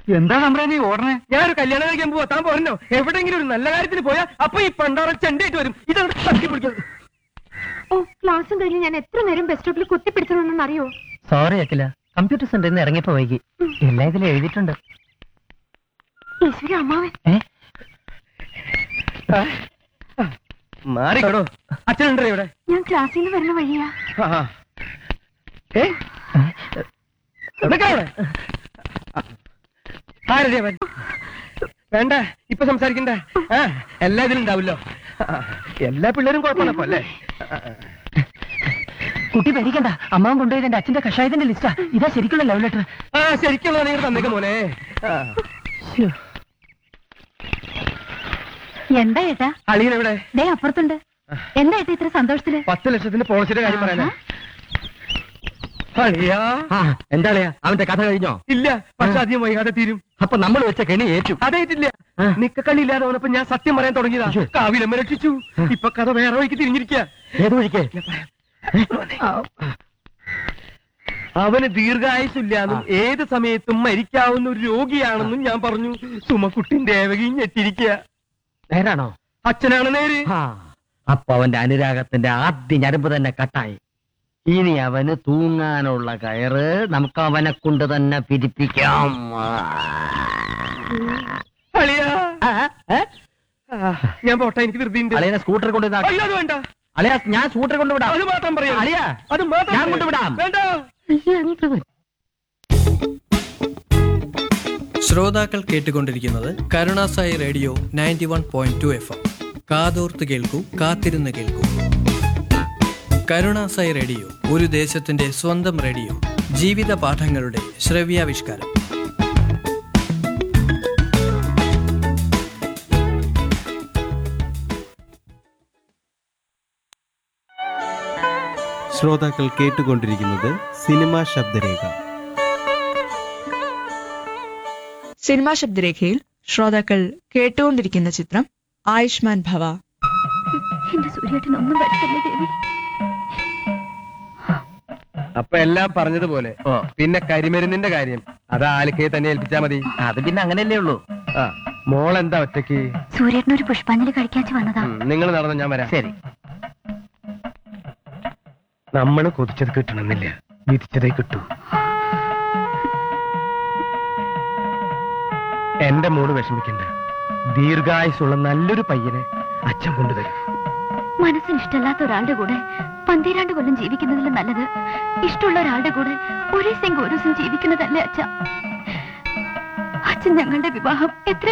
എന്താ നമ്മുടെ നീ ഓടണേ ഞാനൊരു കല്യാണം കഴിക്കാൻ പോവാ താൻ പോരല്ലോ എവിടെയെങ്കിലും ഒരു നല്ല കാര്യത്തിന് പോയാ അപ്പൊ ഈ പണ്ടാറ ചെണ്ടായിട്ട് വരും ഇതാണ് തട്ടി പിടിക്കുന്നത് ഓ ക്ലാസ്സും കഴിഞ്ഞ് ഞാൻ എത്ര നേരം ബസ് സ്റ്റോപ്പിൽ കുത്തിപ്പിടിച്ചതെന്ന് അറിയോ സോറി അഖില കമ്പ്യൂട്ടർ സെന്ററിൽ നിന്ന് ഇറങ്ങിയപ്പോ വൈകി എല്ലാം ഇതിൽ എഴുതിയിട്ടുണ്ട് ഈശ്വര അമ്മാവൻ ഏ മാറിക്കോടോ അച്ഛനുണ്ടോ ഇവിടെ ഞാൻ ക്ലാസ്സിൽ നിന്ന് വരുന്ന വഴിയാ ആ, ആ. ഏ നിൽക്കാം അവിടെ. ആരടി അവൻ? വേണ്ട ഇപ്പൊ സംസാരിക്കണ്ട ആ എല്ലാ ഇതിലും ഉണ്ടാവില്ലോ ആ, എല്ലാ പിള്ളേരും കുഴപ്പമാണപ്പോ അല്ലേ ആ, ആ. കുട്ടി പേടിക്കണ്ട അമ്മാവൻ കൊണ്ടുപോയത് എന്റെ അച്ഛന്റെ കഷായത്തിന്റെ ലിസ്റ്റാ ഇതാ ശരിക്കുള്ള ലവ് ലെറ്റർ ആ ശരിക്കുള്ള നിങ്ങൾ തന്നേക്ക് മോനെ ആ. എന്താ ഏട്ടാ അളിയൻ എവിടെ ദേ അപ്പുറത്തുണ്ട് എന്താ ഏട്ടാ ഇത്ര സന്തോഷത്തില് പത്ത് ലക്ഷത്തിന്റെ പോളിസിയുടെ കാര്യം പറയാനാ അളിയാ എന്താ കളിയാ അവന്റെ കഥ കഴിഞ്ഞോ ഇല്ല പക്ഷെ അധികം വൈകാതെ തീരും അപ്പൊ നമ്മൾ വെച്ച കെണി ഏറ്റു അതായിട്ടില്ല ആ. നിക്കക്കള്ളി ഇല്ലാതെ വന്നപ്പോ ഞാൻ സത്യം പറയാൻ തുടങ്ങിയതാ അയ്യോ. കാവിലമ്മ രക്ഷിച്ചു ഇപ്പൊ കഥ വേറെ വഴിക്ക് തിരിഞ്ഞിരിക്കുക ഏത് വഴിക്ക് അവന് ദീർഘായുസില്ലാന്നും ഏത് സമയത്തും മരിക്കാവുന്ന ഒരു രോഗിയാണെന്നും ഞാൻ പറഞ്ഞു സുമക്കുട്ടിന്റെ ദേവകിയും ഞെട്ടിരിക്കുക നേരാണോ അച്ഛനാണ് നേര് ആ അപ്പൊ അവന്റെ അനുരാഗത്തിന്റെ ആദ്യ ഞരമ്പ് തന്നെ കട്ടായി ഇനി അവന് തൂങ്ങാനുള്ള കയറ് നമുക്ക് അവനെ കൊണ്ട് തന്നെ പിരിപ്പിക്കാം അളിയാ ആ, ഏ? ആ, ഞാൻ പോട്ടെ എനിക്ക് ധൃതിയുണ്ട് അളിയനെ സ്കൂട്ടർ കൊണ്ടുവന്നാ അയ്യോ അത് വേണ്ട അളിയ ഞാൻ സ്കൂട്ടർ കൊണ്ടുവിടാം അത് മാത്രം പറയാം അളിയാ അത് മാത്രം ഞാൻ പറയാം. കൊണ്ടുവിടാം. വേണ്ട ശ്രോതാക്കൾ കേട്ടുകൊണ്ടിരിക്കുന്നത് Karunasai radio ninety one point two F M കാതോർത്ത് കേൾക്കൂ കാത്തിരുന്ന് കേൾക്കൂ കരുണാസായി റേഡിയോ ഒരു ദേശത്തിന്റെ സ്വന്തം റേഡിയോ ജീവിത പാഠങ്ങളുടെ ശ്രവ്യാവിഷ്കാരം ശ്രോതാക്കൾ കേട്ടുകൊണ്ടിരിക്കുന്നത് സിനിമാ ശബ്ദരേഖ സിനിമാ ശബ്ദരേഖയിൽ ശ്രോതാക്കൾ കേട്ടുകൊണ്ടിരിക്കുന്ന ചിത്രം ആയുഷ്മാൻ ഭവ എന്റെ സൂര്യേട്ടൻ ഒന്നും വരുത്തല്ലേ ദേവി അപ്പൊ എല്ലാം പറഞ്ഞതുപോലെ ഓ പിന്നെ കരിമരുന്നിന്റെ കാര്യം അത് ആലിക്കയെ തന്നെ ഏൽപ്പിച്ചാ മതി അത് പിന്നെ അങ്ങനെയല്ലേ ഉള്ളൂ ആ മോൾ എന്താ ഒറ്റയ്ക്ക് സൂര്യേട്ടൻ ഒരു പുഷ്പാഞ്ജലി കഴിക്കാച്ച് വന്നതാ നിങ്ങൾ നടന്ന ഞാൻ വരാം ശരി നമ്മൾ കൊതിച്ചത് കിട്ടണമെന്നില്ല വിധിച്ചതേ കിട്ടൂ എന്റെ മോള് വിഷമിക്കണ്ട ദീർഘായുസുള്ള നല്ലൊരു പയ്യനെ അച്ഛൻ കൊണ്ടുവരും മനസ്സിന് ഇഷ്ടമല്ലാത്ത ഒരാളുടെ കൂടെ പന്തിരാണ്ട് കൊല്ലം ജീവിക്കുന്നതിലും നല്ലത് ഇഷ്ടമുള്ള ഒരാളുടെ കൂടെ ഒരേ സെങ്ക് ഒരു ദിവസം ജീവിക്കുന്നതല്ലേ അച്ഛ അച്ഛൻ ഞങ്ങളുടെ വിവാഹം എത്ര